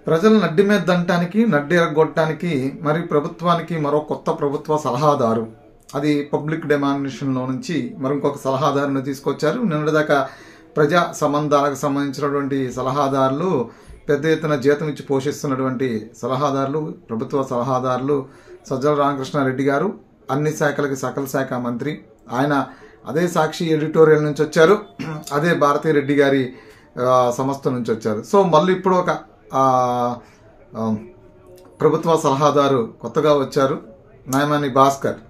ప్రజలు నడ్డి మీద దంటానికి నడ్డి ఎరగొట్టడానికి మరి ప్రభుత్వానికి మరో కొత్త ప్రభుత్వ సలహాదారు అది పబ్లిక్ డెమానిషన్లో నుంచి మరి ఇంకొక సలహాదారుని తీసుకొచ్చారు నిన్నటిదాకా ప్రజా సంబంధాలకు సంబంధించినటువంటి సలహాదారులు పెద్ద ఎత్తున జీతం ఇచ్చి పోషిస్తున్నటువంటి సలహాదారులు ప్రభుత్వ సలహాదారులు సజ్జల రామకృష్ణారెడ్డి గారు అన్ని శాఖలకి సకల శాఖ మంత్రి ఆయన అదే సాక్షి ఎడిటోరియల్ నుంచి వచ్చారు అదే భారతీ రెడ్డి గారి ఆ, సంస్థ నుంచి వచ్చారు సో మళ్ళీ ఇప్పుడు ఒక ఆ, ఆ, ప్రభుత్వ సలహాదారు కొత్తగా వచ్చారు నాయమాని భాస్కర్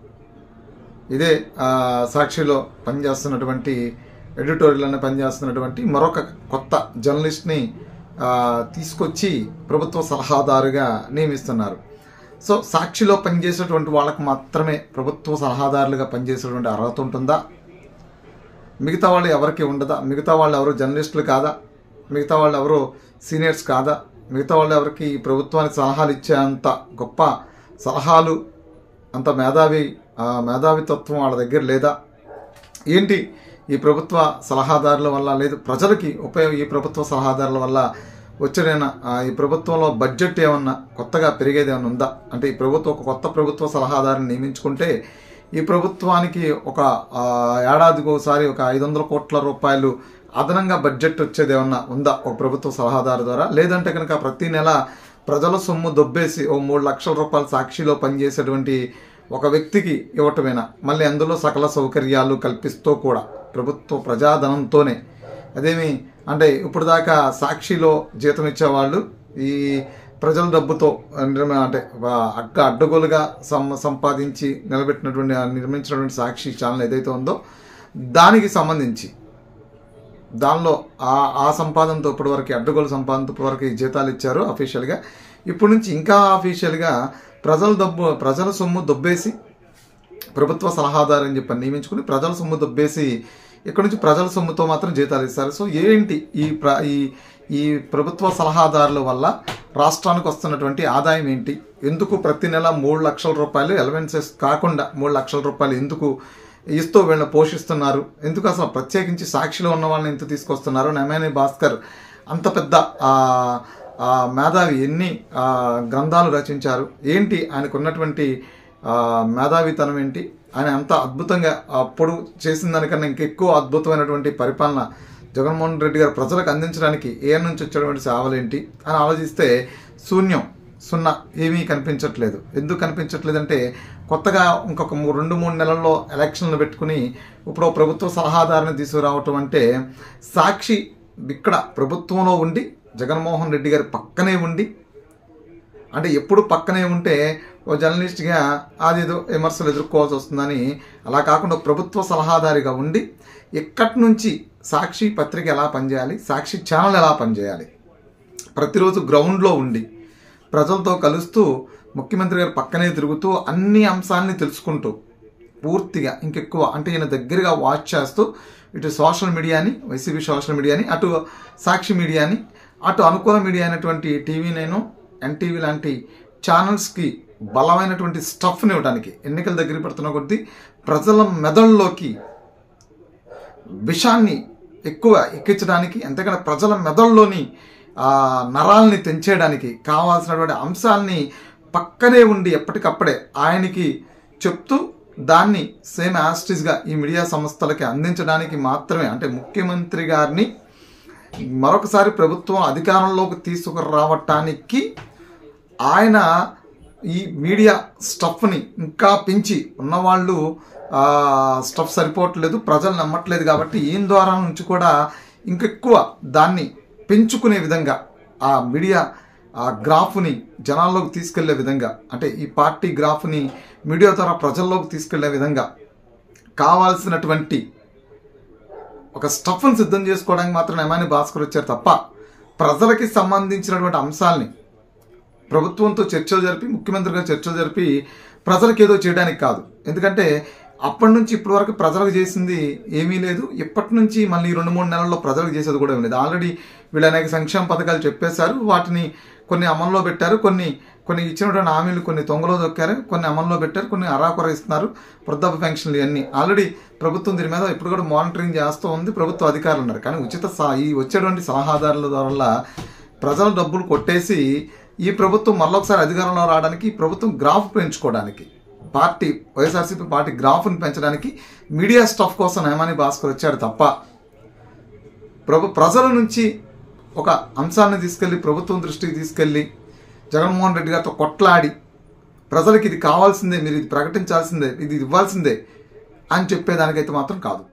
ఇదే ఆ, సాక్షిలో పనిచేస్తున్నటువంటి ఎడిటోరియల్ అని పనిచేస్తున్నటువంటి మరొక కొత్త జర్నలిస్ట్ని ఆ, తీసుకొచ్చి ప్రభుత్వ సలహాదారుగా నియమిస్తున్నారు సో సాక్షిలో పనిచేసేటువంటి వాళ్ళకు మాత్రమే ప్రభుత్వ సలహాదారులుగా పనిచేసేటువంటి అర్హత ఉంటుందా మిగతా వాళ్ళు ఎవరికి ఉండదా మిగతా వాళ్ళు ఎవరు జర్నలిస్టులు కాదా మిగతా వాళ్ళు ఎవరు సీనియర్స్ కాదా మిగతా వాళ్ళు ఎవరికి ఈ ప్రభుత్వానికి సలహాలు ఇచ్చే అంత గొప్ప సలహాలు అంత మేధావి ఆ, మేధావితత్వం వాళ్ళ దగ్గర లేదా ఏంటి ఈ ప్రభుత్వ సలహాదారుల వల్ల లేదు ప్రజలకి ఉపయోగ ఈ ప్రభుత్వ సలహాదారుల వల్ల వచ్చేదైనా ఆ, ఈ ప్రభుత్వంలో బడ్జెట్ ఏమన్నా కొత్తగా పెరిగేది ఏమన్నా ఉందా అంటే ఈ ప్రభుత్వం ఒక కొత్త ప్రభుత్వ సలహాదారుని నియమించుకుంటే ఈ ప్రభుత్వానికి ఒక ఆ, ఏడాదికి ఒకసారి ఒక ఐదు వందల కోట్ల రూపాయలు అదనంగా బడ్జెట్ వచ్చేది ఏమన్నా ఉందా ఒక ప్రభుత్వ సలహాదారు ద్వారా లేదంటే కనుక ప్రతి నెల ప్రజల సొమ్ము దొబ్బేసి ఓ మూడు లక్షల రూపాయల సాక్షిలో పనిచేసేటువంటి ఒక వ్యక్తికి ఇవ్వటమేనా మళ్ళీ అందులో సకల సౌకర్యాలు కల్పిస్తూ కూడా ప్రభుత్వ ప్రజాధనంతోనే అదేమి అంటే ఇప్పుడు దాకా సాక్షిలో జీతం ఇచ్చేవాళ్ళు ఈ ప్రజల డబ్బుతో నిర్మ- అంటే వా- అడ్డ అడ్డగోలుగా సం సంపాదించి నిలబెట్టినటువంటి ఆ నిర్మించినటువంటి సాక్షి ఛానల్ ఏదైతే ఉందో దానికి సంబంధించి దానిలో ఆ ఆ సంపాదనతో ఇప్పటివరకు అడ్డగోలు సంపాదనతో ఇప్పటివరకు ఈ జీతాలు ఇచ్చారు అఫీషియల్గా ఇప్పటి నుంచి ఇంకా అఫీషియల్గా ప్రజల డబ్బు ప్రజల సొమ్ము దొబ్బేసి ప్రభుత్వ సలహాదారు అని చెప్పి నియమించుకుని ప్రజల సొమ్ము దొబ్బేసి ఇక్కడ నుంచి ప్రజల సొమ్ముతో మాత్రం జీతాలు ఇస్తారు సో ఏంటి ఈ ప్ర ఈ ఈ ప్రభుత్వ సలహాదారుల వల్ల రాష్ట్రానికి వస్తున్నటువంటి ఆదాయం ఏంటి ఎందుకు ప్రతి నెల మూడు లక్షల రూపాయలు ఎలవెన్సెస్ కాకుండా మూడు లక్షల రూపాయలు ఎందుకు ఇస్తూ వీళ్ళని పోషిస్తున్నారు ఎందుకు అసలు ప్రత్యేకించి సాక్షిలో ఉన్న వాళ్ళని ఎంత తీసుకొస్తున్నారు నమేని భాస్కర్ అంత పెద్ద ఆ, ఆ మేధావి ఎన్ని ఆ, గ్రంథాలు రచించారు ఏంటి ఆయనకు ఉన్నటువంటి ఆ, మేధావితనం ఏంటి ఆయన అంత అద్భుతంగా అప్పుడు చేసిన దానికన్నా ఇంకెక్కువ అద్భుతమైనటువంటి పరిపాలన జగన్మోహన్ రెడ్డి గారు ప్రజలకు అందించడానికి ఏ నుంచి వచ్చేటువంటి సేవలేంటి అని ఆలోచిస్తే శూన్యం సున్నా ఏమీ కనిపించట్లేదు ఎందుకు కనిపించట్లేదంటే కొత్తగా ఇంకొక మూ- రెండు మూడు నెలల్లో ఎలక్షన్లు పెట్టుకుని ఇప్పుడు ఓ ప్రభుత్వ సలహాదారుని తీసుకురావటం అంటే సాక్షి ఇక్కడ ప్రభుత్వంలో ఉండి జగన్మోహన్ రెడ్డి గారి పక్కనే ఉండి అంటే ఎప్పుడు పక్కనే ఉంటే ఓ జర్నలిస్ట్గా అదేదో విమర్శలు ఎదుర్కోవాల్సి వస్తుందని అలా కాకుండా ఒక ప్రభుత్వ సలహాదారిగా ఉండి ఇక్కడి నుంచి సాక్షి పత్రిక ఎలా పనిచేయాలి సాక్షి ఛానల్ ఎలా పనిచేయాలి ప్రతిరోజు గ్రౌండ్లో ఉండి ప్రజలతో కలుస్తూ ముఖ్యమంత్రి గారు పక్కనే తిరుగుతూ అన్ని అంశాలని తెలుసుకుంటూ పూర్తిగా ఇంకెక్కువ అంటే ఈయన దగ్గరగా వాచ్ చేస్తూ ఇటు సోషల్ మీడియాని వైసీపీ సోషల్ మీడియాని అటు సాక్షి మీడియాని అటు అనుకూల మీడియా అయినటువంటి టీవీ నేను ఎన్టీవీ లాంటి ఛానల్స్కి బలమైనటువంటి స్టఫ్ని ఇవ్వడానికి ఎన్నికల దగ్గర పడుతున్న కొద్దీ ప్రజల మెదడులోకి విషాన్ని ఎక్కువ ఎక్కించడానికి అంతేకాని ప్రజల మెదడులోని ఆ, నరాల్ని తెంచేయడానికి కావాల్సినటువంటి అంశాలని పక్కనే ఉండి ఎప్పటికప్పుడే ఆయనకి చెప్తూ దాన్ని సేమ్ యాస్టిస్గా ఈ మీడియా సంస్థలకి అందించడానికి మాత్రమే అంటే ముఖ్యమంత్రి గారిని మరొకసారి ప్రభుత్వం అధికారంలోకి తీసుకురావటానికి ఆయన ఈ మీడియా స్టఫ్ని ఇంకా పెంచి ఉన్నవాళ్ళు ఆ, స్టఫ్ సరిపోవట్లేదు ప్రజలు నమ్మట్లేదు కాబట్టి ఈయన ద్వారా నుంచి కూడా ఇంకెక్కువ దాన్ని పెంచుకునే విధంగా ఆ మీడియా ఆ గ్రాఫ్ని జనాల్లోకి తీసుకెళ్లే విధంగా అంటే ఈ పార్టీ గ్రాఫ్ని మీడియా ద్వారా ప్రజల్లోకి తీసుకెళ్లే విధంగా కావాల్సినటువంటి ఒక స్టఫ్ని సిద్ధం చేసుకోవడానికి మాత్రం ఏమైనా భాస్కర్ వచ్చారు తప్ప ప్రజలకి సంబంధించినటువంటి అంశాలని ప్రభుత్వంతో చర్చలు జరిపి ముఖ్యమంత్రి గారు చర్చలు జరిపి ప్రజలకు ఏదో చేయడానికి కాదు ఎందుకంటే అప్పటి నుంచి ఇప్పటి వరకు ప్రజలకు చేసింది ఏమీ లేదు ఇప్పటి నుంచి మళ్ళీ రెండు మూడు నెలల్లో ప్రజలకు చేసేది కూడా ఏమీ లేదు ఆల్రెడీ వీళ్ళు అనేక సంక్షేమ పథకాలు చెప్పేశారు వాటిని కొన్ని అమల్లో పెట్టారు కొన్ని కొన్ని ఇచ్చినటువంటి హామీలు కొన్ని తొంగలో దొక్కారు కొన్ని అమల్లో పెట్టారు కొన్ని అరాకొర ఇస్తున్నారు వృద్ధాప్య పెన్షన్లు ఇవన్నీ ఆల్రెడీ ప్రభుత్వం దీని మీద ఇప్పుడు కూడా మానిటరింగ్ చేస్తూ ఉంది ప్రభుత్వ అధికారులు ఉన్నారు కానీ ఉచిత సా ఈ వచ్చేటువంటి సలహాదారుల ద్వారా ప్రజల డబ్బులు కొట్టేసి ఈ ప్రభుత్వం మళ్ళొకసారి అధికారంలో రావడానికి ఈ ప్రభుత్వం గ్రాఫ్ పెంచుకోవడానికి పార్టీ వైఎస్ఆర్సీపీ పార్టీ గ్రాఫ్ని పెంచడానికి మీడియా స్టఫ్ కోసం నేమాని భాస్కర్ వచ్చాడు తప్ప ప్రభు ప్రజల నుంచి ఒక అంశాన్ని తీసుకెళ్ళి ప్రభుత్వం దృష్టికి తీసుకెళ్ళి జగన్మోహన్ రెడ్డి గారితో కొట్లాడి ప్రజలకి ఇది కావాల్సిందే మీరు ఇది ప్రకటించాల్సిందే ఇది ఇవ్వాల్సిందే అని చెప్పేదానికైతే మాత్రం కాదు